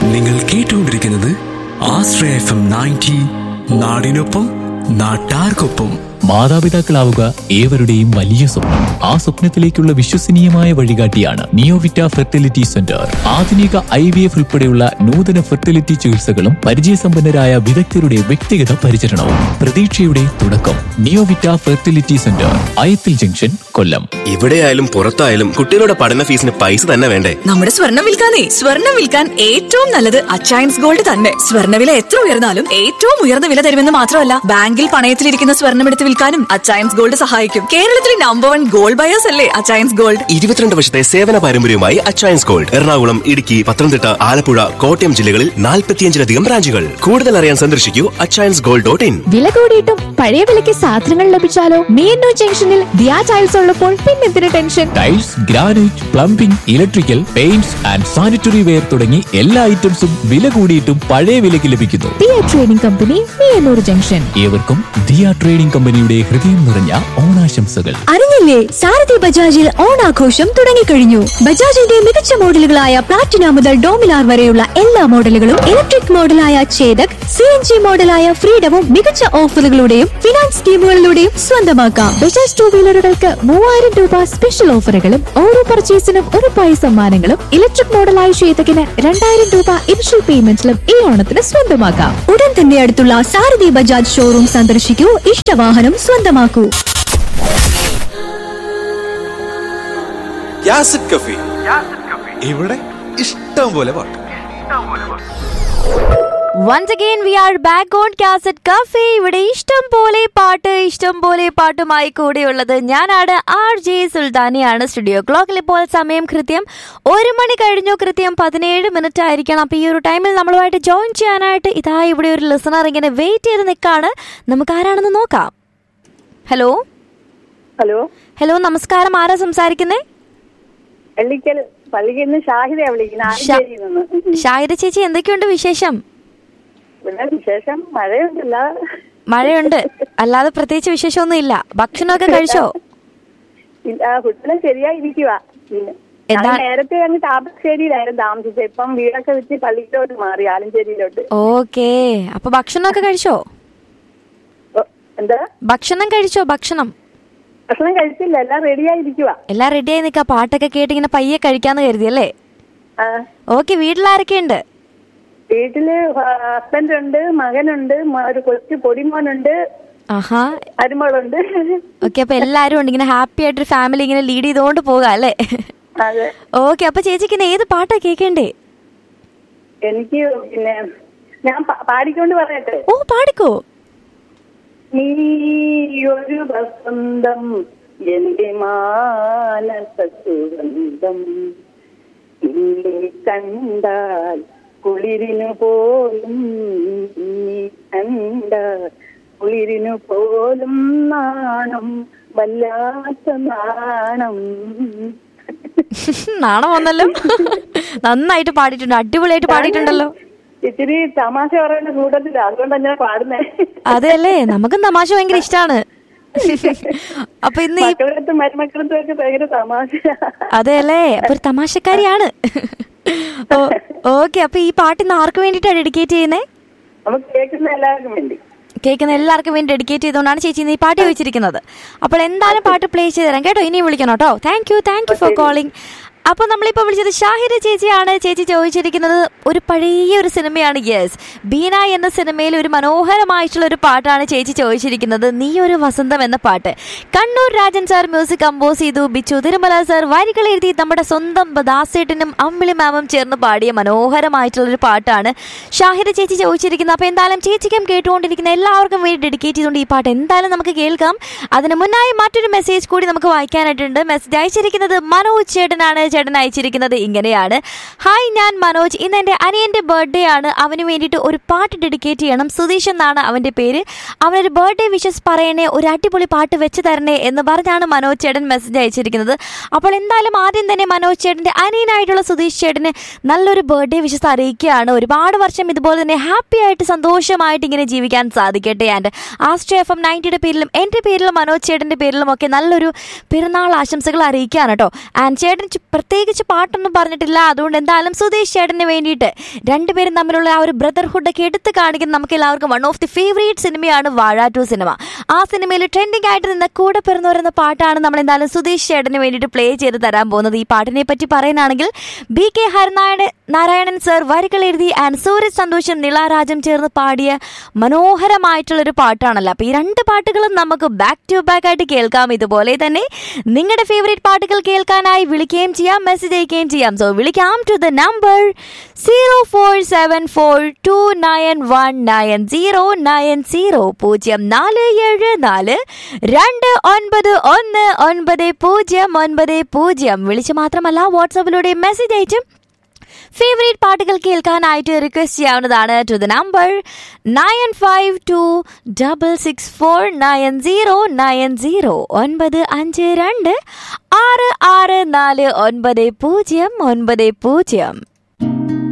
നിങ്ങൾ കേട്ടുകൊണ്ടിരിക്കുന്നത് ആശ്രയ F M ninety നാടിനൊപ്പം നാട്ടാർക്കൊപ്പം മാതാപിതാക്കളാവുക ഏവരുടെയും വലിയ സ്വപ്നം ആ സ്വപ്നത്തിലേക്കുള്ള വിശ്വസനീയമായ വഴികാട്ടിയാണ് നിയോവിറ്റ ഫെർട്ടിലിറ്റി സെന്റർ ആധുനിക ഐ വി എഫ് ഉൾപ്പെടെയുള്ള നൂതന ഫെർട്ടിലിറ്റി ചികിത്സകളും പരിചയസമ്പന്നരായ വിദഗ്ധരുടെ വ്യക്തിഗത പരിചരണവും പ്രതീക്ഷയുടെ തുടക്കം Neovita fertility centre Ayathil junction Kollam ഇവിടെയായാലും പുറത്തായാലും കുട്ടികളുടെ പഠന ഫീസിന് പൈസ തന്നെ വേണ്ടേ നമ്മുടെ സ്വർണം വിൽക്കാനേ സ്വർണം വിൽക്കാൻ ഏറ്റവും നല്ലത് അച്ചയൻസ് ഗോൾഡ് തന്നെ സ്വർണ്ണവില എത്ര ഉയർന്നാലും ഏറ്റവും ഉയർന്ന വില തരുമെന്ന് മാത്രമല്ല ബാങ്കിൽ പണയത്തിലിരിക്കുന്ന സ്വർണം എടുത്ത് വിൽക്കാനും അച്ചയൻസ് ഗോൾഡ് സഹായിക്കും കേരളത്തിലെ നമ്പർ വൺ ഗോൾഡ് ബയേഴ്സ് അല്ലേ അച്ചയൻസ് ഗോൾഡ് ഇരുപത്തിരണ്ട് വർഷത്തെ സേവന പാരമ്പര്യവുമായി അച്ചയൻസ് ഗോൾഡ് എറണാകുളം ഇടുക്കി പത്തനംതിട്ട ആലപ്പുഴ കോട്ടയം ജില്ലകളിൽ നാൽപ്പത്തിയഞ്ചിലധികം ബ്രാഞ്ചുകൾ കൂടുതൽ അറിയാൻ സന്ദർശിക്കൂ അച്ചയൻസ് ഗോൾഡ് ഡോട്ട് ഇൻ വില കൂടിയിട്ടും പഴയ വിലയ്ക്ക് സാധനങ്ങൾ ലഭിച്ചാലോ മീനു ജംഗ്ഷനിൽ ദിയാ ടൈൽസ് ഉള്ളപ്പോൾ പിന്നെന്തിന് tension tiles granite plumbing electrical paints and sanitary ware തുടങ്ങി എല്ലാ ഐറ്റംസും വില കൂടിയിട്ടും പഴയ വിലയ്ക്ക് ലഭിക്കുന്നു Diya trading company Miyannoor junction ഏവർക്കും ദിയ ട്രേഡിംഗ് കമ്പനിയുടെ ഹൃദയം നിറഞ്ഞ ഓണാശംസകൾ അറിഞ്ഞില്ലേ സാരഥി ബജാജിൽ ഓണാഘോഷം തുടങ്ങിക്കഴിഞ്ഞു ബജാജിന്റെ മികച്ച മോഡലുകളായ പ്ലാറ്റിന മുതൽ ഡോമിനാർ വരെയുള്ള എല്ലാ മോഡലുകളും ഇലക്ട്രിക് മോഡലായ ചേതക് സി എൻ ജി മോഡലായ ഫ്രീഡവും മികച്ച ഓഫറുകളുടെയും ഫിനാൻസ് സ്കീമുകളിലൂടെയും സ്വന്തമാക്കാം ബജാജ് ടൂ വീലറുകൾക്ക് മൂവായിരം രൂപ സ്പെഷ്യൽ ഓഫറുകളും ഓരോ പർച്ചേസിനും ഒരു പൈസ സമ്മാനങ്ങളും ഇലക്ട്രിക് മോഡലായ ശ്വേതകിന് രണ്ടായിരം രൂപ ഇനിഷ്യൽ പേയ്മെന്റിലും ഈ ഓണത്തിന് സ്വന്തമാക്കാം ഉടൻ തന്നെ അടുത്തുള്ള സാരഥി ബജാജ് ഷോറൂം സന്ദർശിക്കൂ ഇഷ്ടവാഹനം സ്വന്തമാക്കൂ യാസിഡ് കഫി ഇവിടെ ഇഷ്ടം പോലെ പാട്ട് once again we are back on cassette cafe ഇവിടെ ഇഷ്ടം പോലെ പാട്ട് ഇഷ്ടം പോലെ പാട്ടുമായി കൂടെയുള്ളത് ഞാനാണ് ആർ ജെ സുൽത്താനിയാണ് സ്റ്റുഡിയോ ക്ലോക്കിൽ ഇപ്പോൾ സമയം കൃത്യം ഒരു മണി കഴിഞ്ഞു കൃത്യം പതിനേഴ് മിനിറ്റ് ആയിരിക്കണം അപ്പോൾ ഈ ഒരു ടൈമിൽ നമ്മളുമായിട്ട് ജോയിൻ ചെയ്യാനായിട്ട് ഇതാ ഇവിടെ ഒരു ലിസണർ ഇങ്ങനെ വെയിറ്റ് ചെയ്ത് നിൽക്കാണ് നമുക്ക് ആരാണെന്ന് നോക്കാം ഹലോ ഹലോ ഹലോ നമസ്കാരം ആരാ സംസാരിക്കുന്നേ പള്ളിക്കൽ പള്ളിക്കൽ നിന്ന് ഷാഹിദയാ വിളിക്കുന്നത് ആലഞ്ചേരിയിൽ നിന്ന് ഷാഹിദ ചേച്ചി എന്തൊക്കെയുണ്ട് വിശേഷം ഇവിടെ വിശേഷം മഴയൊന്നുമില്ല മഴയുണ്ട് അല്ലാതെ പ്രത്യേകിച്ച് വിശേഷമൊന്നും ഇല്ല ഭക്ഷണമൊക്കെ കഴിച്ചോ ഇല്ല, ഫുഡെല്ലാം ശരിയായിരിക്കുക പിന്നെ ഞാൻ എന്താ- നേരത്തെ അങ്ങ് താമരശ്ശേരിയിലായിരുന്നു താമസിച്ചത് ഇപ്പം വീടൊക്കെ വെച്ച് പള്ളിയിലോട്ട് മാറി ആലഞ്ചേരിയിലോട്ട് ഓക്കേ അപ്പൊ ഭക്ഷണമൊക്കെ കഴിച്ചോ ഓ, എന്താ ഭക്ഷണം കഴിച്ചോ ഭക്ഷണം ഭക്ഷണം കഴിച്ചില്ല എല്ലാം റെഡിയായിരിക്കുക എല്ലാം റെഡിയായി നിൽക്കുക പാട്ടൊക്കെ കേട്ട് ഇങ്ങനെ പയ്യെ കഴിക്കാന്ന് കരുതിയല്ലേ ആ ഓക്കെ വീട്ടിലാരൊക്കെയുണ്ട് വീട്ടില് ഹസ്ബൻഡ് ഉണ്ട് മകനുണ്ട് മ- ഒരു കൊച്ചു പൊടിമോനുണ്ട് ആഹാ മരുമകളുണ്ട് ഓക്കെ അപ്പൊ എല്ലാരും ഉണ്ട് ഇങ്ങനെ ഹാപ്പി ആയിട്ടൊരു ഫാമിലി ഇങ്ങനെ ലീഡ് ചെയ്തുകൊണ്ട് പോകാം അല്ലേ അതെ ഓക്കെ അപ്പൊ ചേച്ചിക്ക് ഇന്ന് ഏത് പാട്ടാ കേൾക്കണ്ടേ എനിക്ക് പിന്നെ ഞാൻ പ- പാടിക്കൊണ്ട് പറയട്ടെ ഓ പാടിക്കോ നീ ഒരു വസന്തം എന്റെ മാനസ സുഗന്ധം നിന്നെ കണ്ടാൽ കുളിരിനു പോലും നീ കണ്ടാൽ കുളിരിനു പോലും നാണം വല്ലാത്ത നാണം നാണം വന്നല്ലോ നന്നായിട്ട് പാടിയിട്ടുണ്ട് അടിപൊളിയായിട്ട് പാടിയിട്ടുണ്ടല്ലോ ഇച്ചിരി തമാശ പറയുന്ന കൂട്ടത്തില്ല അതുകൊണ്ടാണ് ഞാൻ പാടുന്നേ അതെ അല്ലേ നമുക്കും തമാശ ഭയങ്കര ഇഷ്ടാണ് അപ്പൊ ഇന്ന് ഈ മക്കളടുത്തും മരുമക്കളടുത്തും ഒക്കെ ഭയങ്കര തമാശ അതെ അല്ലേ അപ്പൊ ഒരു തമാശക്കാരിയാണ് ഓക്കെ അപ്പൊ ഈ പാട്ട് ഇന്ന് ആർക്ക് വേണ്ടിയിട്ടാണ് ഡെഡിക്കേറ്റ് ചെയ്യുന്നത് നമുക്ക് കേൾക്കുന്ന എല്ലാവർക്കും വേണ്ടി കേൾക്കുന്ന എല്ലാവർക്കും വേണ്ടി ഡെഡിക്കേറ്റ് ചെയ്തുകൊണ്ടാണ് ചേച്ചി ഇന്ന് ഈ പാട്ട് ചോദിച്ചിരിക്കുന്നത് അപ്പോൾ എന്തായാലും പാട്ട് പ്ലേ ചെയ്ത് തരാം കേട്ടോ ഇനിയും വിളിക്കണം കേട്ടോ thank you thank you for calling അപ്പോൾ നമ്മളിപ്പോൾ വിളിച്ചത് ഷാഹിര ചേച്ചിയാണ് ചേച്ചി ചോദിച്ചിരിക്കുന്നത് ഒരു പഴയ ഒരു സിനിമയാണ് യെസ് ബീന എന്ന സിനിമയിൽ ഒരു മനോഹരമായിട്ടുള്ള ഒരു പാട്ടാണ് ചേച്ചി ചോദിച്ചിരിക്കുന്നത് നീ ഒരു വസന്തം എന്ന പാട്ട് Kannur Rajan sir music compose ചെയ്തു ബിച്ചു തിരുമല സാർ വരികൾ എഴുതി നമ്മുടെ സ്വന്തം ദാസേട്ടനും അമ്മിളി മാമും ചേർന്ന് പാടിയ മനോഹരമായിട്ടുള്ള ഒരു പാട്ടാണ് ഷാഹിര ചേച്ചി ചോദിച്ചിരിക്കുന്നത് അപ്പോൾ എന്തായാലും ചേച്ചിക്കും കേട്ടുകൊണ്ടിരിക്കുന്ന എല്ലാവർക്കും വേണ്ടി ഡെഡിക്കേറ്റ് ചെയ്തുകൊണ്ട് ഈ പാട്ട് എന്തായാലും നമുക്ക് കേൾക്കാം അതിന് മുന്നായി മറ്റൊരു മെസ്സേജ് കൂടി നമുക്ക് വായിക്കാനായിട്ടുണ്ട് മെസ്സേജ് അയച്ചിരിക്കുന്നത് മനോജ് ചേട്ടനാണ് ചേട്ടൻ അയച്ചിരിക്കുന്നത് ഇങ്ങനെയാണ് ഹായ് ഞാൻ മനോജ് ഇന്ന് എൻ്റെ അനിയൻ്റെ ബർത്ത്ഡേ ആണ് അവന് വേണ്ടിയിട്ട് ഒരു പാട്ട് ഡെഡിക്കേറ്റ് ചെയ്യണം സുധീഷ് എന്നാണ് അവൻ്റെ പേര് അവനൊരു ബർത്ത്ഡേ വിഷസ് പറയണേ ഒരു അടിപൊളി പാട്ട് വെച്ച് തരണേ എന്ന് പറഞ്ഞാണ് മനോജ് ചേട്ടൻ മെസ്സേജ് അയച്ചിരിക്കുന്നത് അപ്പോൾ എന്തായാലും ആദ്യം തന്നെ മനോജ് ചേട്ടൻ്റെ അനിയനായിട്ടുള്ള സുധീഷ് ചേട്ടന് നല്ലൊരു ബർത്ത്ഡേ വിഷസ് അറിയിക്കുകയാണ് ഒരുപാട് വർഷം ഇതുപോലെ തന്നെ ഹാപ്പി ആയിട്ട് സന്തോഷമായിട്ട് ഇങ്ങനെ ജീവിക്കാൻ സാധിക്കട്ടെ ആൻഡ് ആസ്ട്രേ എഫ് എം നയൻറ്റിയുടെ പേരിലും എൻ്റെ പേരിലും മനോജ് ചേട്ടൻ്റെ പേരിലും ഒക്കെ നല്ലൊരു പെരുന്നാൾ ആശംസകൾ അറിയിക്കുകയാണ് കേട്ടോ ആൻഡ് ചേട്ടൻ ചു- പ്രത്യേകിച്ച് പാട്ടൊന്നും പറഞ്ഞിട്ടില്ല അതുകൊണ്ട് എന്തായാലും സുധീഷ് ചേട്ടന് വേണ്ടിയിട്ട് രണ്ടുപേരും തമ്മിലുള്ള ആ ഒരു ബ്രദർഹുഡ് ഒക്കെ എടുത്ത് കാണിക്കുന്ന നമുക്ക് എല്ലാവർക്കും വൺ ഓഫ് ദി ഫേവറേറ്റ് സിനിമയാണ് വാഴ ടു സിനിമ ആ സിനിമയിൽ ട്രെൻഡിംഗ് ആയിട്ട് നിന്ന കൂടെ പിറന്നവർ എന്ന പാട്ടാണ് നമ്മൾ എന്തായാലും സുധീഷ് ചേട്ടന് വേണ്ടിയിട്ട് പ്ലേ ചെയ്ത് തരാൻ പോകുന്നത് ഈ പാട്ടിനെ പറ്റി പറയാനാണെങ്കിൽ B K Harinarayana Narayanan sir വരികൾ എഴുതി ആൻഡ് സൂരജ് സന്തോഷും നിളാരാജും ചേർന്ന് പാടിയ മനോഹരമായിട്ടുള്ളൊരു പാട്ടാണല്ലോ അപ്പോൾ ഈ രണ്ട് പാട്ടുകളും നമുക്ക് ബാക്ക് ടു ബാക്ക് ആയിട്ട് കേൾക്കാം ഇതുപോലെ തന്നെ നിങ്ങളുടെ ഫേവറേറ്റ് പാട്ടുകൾ കേൾക്കാനായി വിളിക്കുകയും ചെയ്യാം മെസ്സേജ് അയക്കുകയും ചെയ്യാം സോ വിളിക്കാം to the number zero four seven four two nine one nine zero nine zero പൂജ്യം നാല് ഏഴ് നാല് രണ്ട് ഒൻപത് ഒന്ന് ഒൻപത് പൂജ്യം ഒൻപത് പൂജ്യം വിളിച്ച് മാത്രമല്ല വാട്സാപ്പിലൂടെ മെസ്സേജ് അയച്ചും ഫേവറേറ്റ് പാട്ടുകൾ കേൾക്കാനായിട്ട് റിക്വസ്റ്റ് ചെയ്യാവുന്നതാണ് to the number nine five two double six four nine zero nine zero ഒൻപത് അഞ്ച് രണ്ട് ആറ് ആറ് നാല് ഒൻപത് പൂജ്യം ഒൻപത് പൂജ്യം